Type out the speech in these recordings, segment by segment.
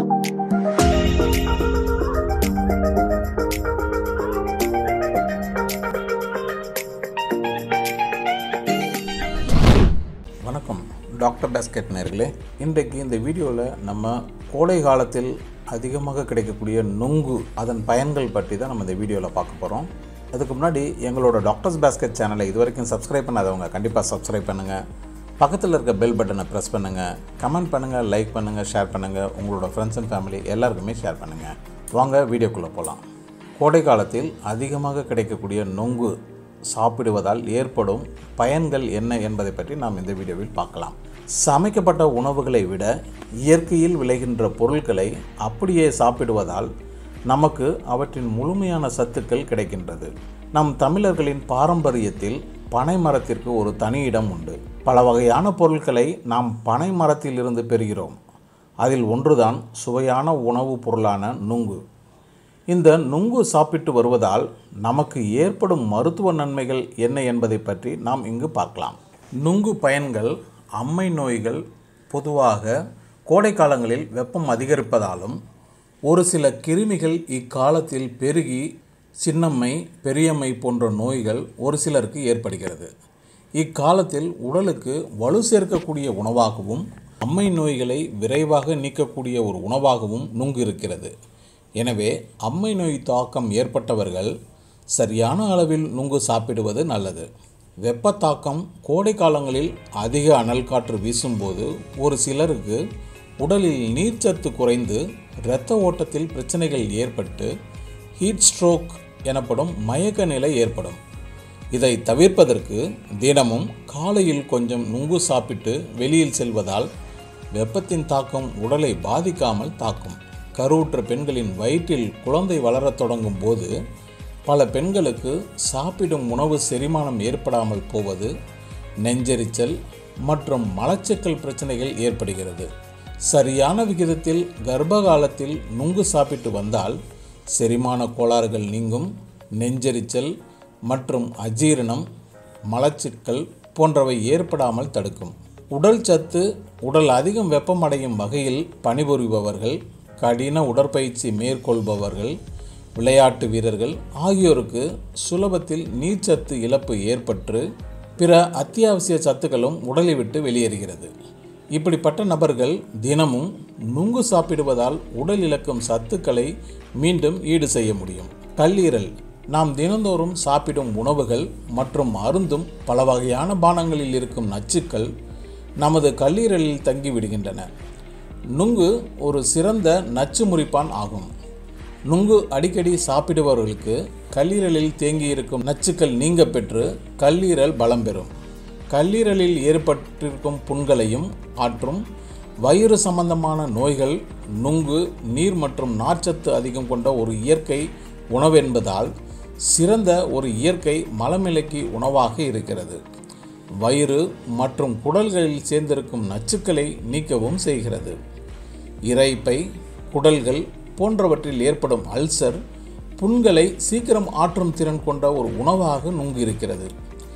வணக்கம் doctor basket நேர்களே இன்றைக்கு இந்த வீடியோவில் நம்ம கோடை காலத்தில் அதிகமாக கிடைக்கக்கூடிய நுங்கு அதன் பயன்கள் பற்றி தான் நம்ம இந்த வீடியோவில் பார்க்க போகிறோம் அதுக்கு முன்னாடி எங்களோட டாக்டர்ஸ் பேஸ்கெட் சேனலை இது வரைக்கும் சப்ஸ்கிரைப் பண்ணாதவங்க கண்டிப்பாக சப்ஸ்கிரைப் பண்ணுங்கள் பக்கத்தில் இருக்க பெல் பட்டனை ப்ரெஸ் பண்ணுங்கள் கமெண்ட் பண்ணுங்கள் லைக் பண்ணுங்கள் ஷேர் பண்ணுங்கள் உங்களோட ஃப்ரெண்ட்ஸ் அண்ட் ஃபேமிலி எல்லாருக்குமே ஷேர் பண்ணுங்கள் வாங்க வீடியோக்குள்ளே போகலாம் கோடை காலத்தில் அதிகமாக கிடைக்கக்கூடிய நொங்கு சாப்பிடுவதால் ஏற்படும் பயன்கள் என்ன என்பதை பற்றி நாம் இந்த வீடியோவில் பார்க்கலாம் சமைக்கப்பட்ட உணவுகளை விட இயற்கையில் விளைகின்ற பொருட்களை அப்படியே சாப்பிடுவதால் நமக்கு அவற்றின் முழுமையான சத்துக்கள் கிடைக்கின்றது நம் தமிழர்களின் பாரம்பரியத்தில் பனை மரத்திற்கு ஒரு தனி இடம் உண்டு பல வகையான பொருட்களை நாம் பனை மரத்திலிருந்து பெறுகிறோம் அதில் ஒன்றுதான் சுவையான உணவுப் பொருளான நுங்கு இந்த நுங்கு சாப்பிட்டு வருவதால் நமக்கு ஏற்படும் மருத்துவ நன்மைகள் என்ன என்பதை பற்றி நாம் இங்கு பார்க்கலாம் நுங்கு பயன்கள் அம்மை நோய்கள் பொதுவாக கோடை காலங்களில் வெப்பம் அதிகரிப்பதாலும் ஒரு சில கிருமிகள் இக்காலத்தில் பெருகி சின்னம்மை பெரியம்மை போன்ற நோய்கள் ஒரு சிலருக்கு ஏற்படுகிறது இக்காலத்தில் உடலுக்கு வலு சேர்க்கக்கூடிய உணவாகவும் அம்மை நோய்களை விரைவாக நீக்கக்கூடிய ஒரு உணவாகவும் நுங்கு இருக்கிறது எனவே அம்மை நோய் தாக்கம் ஏற்பட்டவர்கள் சரியான அளவில் நுங்கு சாப்பிடுவது நல்லது வெப்ப தாக்கம் கோடை காலங்களில் அதிக அனல் காற்று வீசும்போது ஒரு சிலருக்கு உடலில் நீர்ச்சத்து குறைந்து இரத்த ஓட்டத்தில் பிரச்சனைகள் ஏற்பட்டு ஹீட் ஸ்ட்ரோக் எனப்படும் மயக்க நிலை ஏற்படும் இதை தவிர்ப்பதற்கு தினமும் காலையில் கொஞ்சம் நுங்கு சாப்பிட்டு வெளியில் செல்வதால் வெப்பத்தின் தாக்கம் உடலை பாதிக்காமல் தாக்கும் கருவுற்ற பெண்களின் வயிற்றில் குழந்தை வளரத் தொடங்கும் போது பல பெண்களுக்கு சாப்பிடும் உணவு செரிமானம் ஏற்படாமல் போவது நெஞ்செரிச்சல் மற்றும் மலச்சிக்கல் பிரச்சனைகள் ஏற்படுகிறது சரியான விகிதத்தில் கர்ப்ப காலத்தில் நுங்கு சாப்பிட்டு வந்தால் செரிமான கோளாறுகள் நீங்கும் நெஞ்செரிச்சல் மற்றும் அஜீரணம் மலச்சிக்கல் போன்றவை ஏற்படாமல் தடுக்கும் உடல் சத்து உடல் அதிகம் வெப்பமடையும் வகையில் பணிபுரிபவர்கள் கடின உடற்பயிற்சி மேற்கொள்பவர்கள் விளையாட்டு வீரர்கள் ஆகியோருக்கு சுலபத்தில் நீர்ச்சத்து இழப்பு ஏற்பட்டு பிற அத்தியாவசிய சத்துக்களும் உடலை விட்டு வெளியேறுகிறது இப்படிப்பட்ட நபர்கள் தினமும் நுங்கு சாப்பிடுவதால் உடல் இழக்கும் சத்துக்களை மீண்டும் ஈடு செய்ய முடியும் கல்லீரல் நாம் தினந்தோறும் சாப்பிடும் உணவுகள் மற்றும் அருந்தும் பல வகையான பானங்களில் இருக்கும் நச்சுக்கள் நமது கல்லீரலில் தங்கிவிடுகின்றன நுங்கு ஒரு சிறந்த நச்சு முறிப்பான் ஆகும் நுங்கு அடிக்கடி சாப்பிடுபவர்களுக்கு கல்லீரலில் தேங்கியிருக்கும் நச்சுக்கள் நீங்க பெற்று கல்லீரல் பலம் பெறும் கல்லீரலில் ஏற்பட்டிருக்கும் புண்களையும் ஆற்றும் வயிறு சம்பந்தமான நோய்கள் நுங்கு நீர் மற்றும் நார்ச்சத்து அதிகம் கொண்ட ஒரு இயற்கை உணவென்பதால் சிறந்த ஒரு இயற்கை மலமிளக்கி உணவாக இருக்கிறது வயிறு மற்றும் குடல்களில் சேர்ந்திருக்கும் நச்சுக்களை நீக்கவும் செய்கிறது இறைப்பை குடல்கள் போன்றவற்றில் ஏற்படும் அல்சர் புண்களை சீக்கிரம் ஆற்றும் திறன் கொண்ட ஒரு உணவாக நுங்கு இருக்கிறது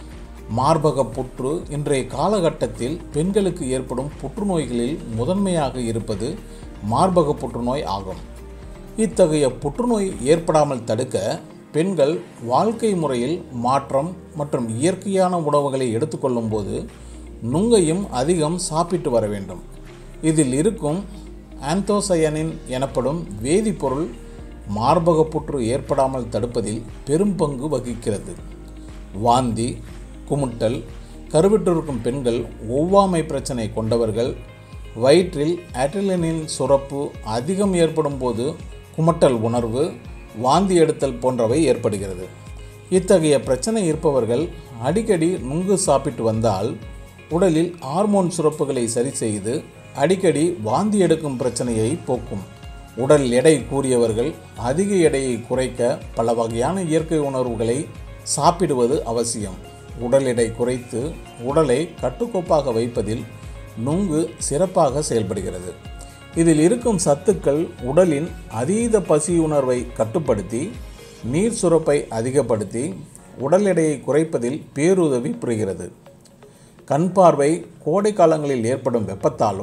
மார்பக புற்று இன்றைய காலகட்டத்தில் பெண்களுக்கு ஏற்படும் புற்றுநோய்களில் முதன்மையாக இருப்பது மார்பக புற்றுநோய் ஆகும் இத்தகைய புற்றுநோய் ஏற்படாமல் தடுக்க பெண்கள் வாழ்க்கை முறையில் மாற்றம் மற்றும் இயற்கையான உணவுகளை எடுத்துக்கொள்ளும் போது நுங்கையும் அதிகம் சாப்பிட்டு வர வேண்டும் இதில் இருக்கும் ஆந்தோசயனின் எனப்படும் வேதிப்பொருள் மார்பக புற்று ஏற்படாமல் தடுப்பதில் பெரும் பங்கு வகிக்கிறது வாந்தி குமுட்டல் கருவிட்டிருக்கும் பெண்கள் ஒவ்வாமை பிரச்சனை கொண்டவர்கள் வயிற்றில் ஆட்ரிலினின் சுரப்பு அதிகம் ஏற்படும் போது குமட்டல் உணர்வு வாந்தி எடுத்தல் போன்றவை ஏற்படுகிறது இத்தகைய பிரச்சனை இருப்பவர்கள் அடிக்கடி நுங்கு சாப்பிட்டு வந்தால் உடலில் ஹார்மோன் சுரப்புகளை சரி செய்து அடிக்கடி வாந்தி எடுக்கும் பிரச்சனையை போக்கும் உடல் எடை கூடியவர்கள் அதிக எடையை குறைக்க பல வகையான இயற்கை உணர்வுகளை சாப்பிடுவது அவசியம் உடல் எடை குறைத்து உடலை கட்டுக்கோப்பாக வைப்பதில் நுங்கு சிறப்பாக செயல்படுகிறது இதில் இருக்கும் சத்துக்கள் உடலின் அதீத பசியுணர்வை கட்டுப்படுத்தி நீர் சுரப்பை அதிகப்படுத்தி உடல் எடையை குறைப்பதில் பேருதவி புரிகிறது கண் பார்வை கோடை காலங்களில் ஏற்படும் வெப்பத்தாலும்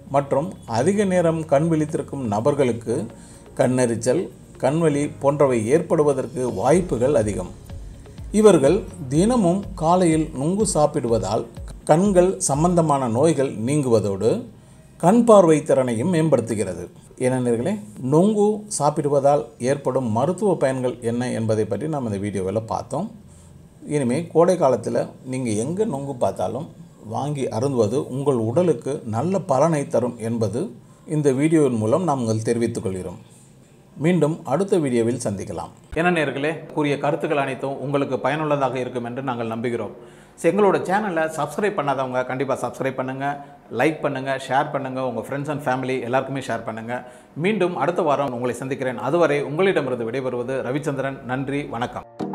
மற்றும் அதிக நேரம் கண் விழித்திருக்கும் நபர்களுக்கு கண்ணெரிச்சல் கண்வலி போன்றவை ஏற்படுவதற்கு வாய்ப்புகள் அதிகம் இவர்கள் தினமும் காலையில் நுங்கு சாப்பிடுவதால் கண்கள் சம்பந்தமான நோய்கள் நீங்குவதோடு கண் பார்வை திறனையும் மேம்படுத்துகிறது ஏனென்றர்களே நொங்கு சாப்பிடுவதால் ஏற்படும் மருத்துவ பயன்கள் என்ன என்பதை பற்றி நாம் இந்த வீடியோவில் பார்த்தோம் இனிமேல் கோடை காலத்தில் நீங்கள் எங்கே நொங்கு பார்த்தாலும் வாங்கி அருந்துவது உங்கள் உடலுக்கு நல்ல பலனை தரும் என்பது இந்த வீடியோவின் மூலம் நாங்கள் தெரிவித்துக் கொள்கிறோம் மீண்டும் அடுத்த வீடியோவில் சந்திக்கலாம் என்ன நேர்களே கூறிய கருத்துக்கள் அனைத்தும் உங்களுக்கு பயனுள்ளதாக இருக்கும் என்று நாங்கள் நம்புகிறோம் ஸோ எங்களோட சேனலை சப்ஸ்கிரைப் பண்ணாதவங்க கண்டிப்பாக சப்ஸ்கிரைப் பண்ணுங்கள் லைக் பண்ணுங்கள் ஷேர் பண்ணுங்கள் உங்கள் ஃப்ரெண்ட்ஸ் அண்ட் ஃபேமிலி எல்லாருக்குமே ஷேர் பண்ணுங்கள் மீண்டும் அடுத்த வாரம் உங்களை சந்திக்கிறேன் அதுவரை உங்களிடமிருந்து விடைபெறுவது ரவிச்சந்திரன் நன்றி வணக்கம்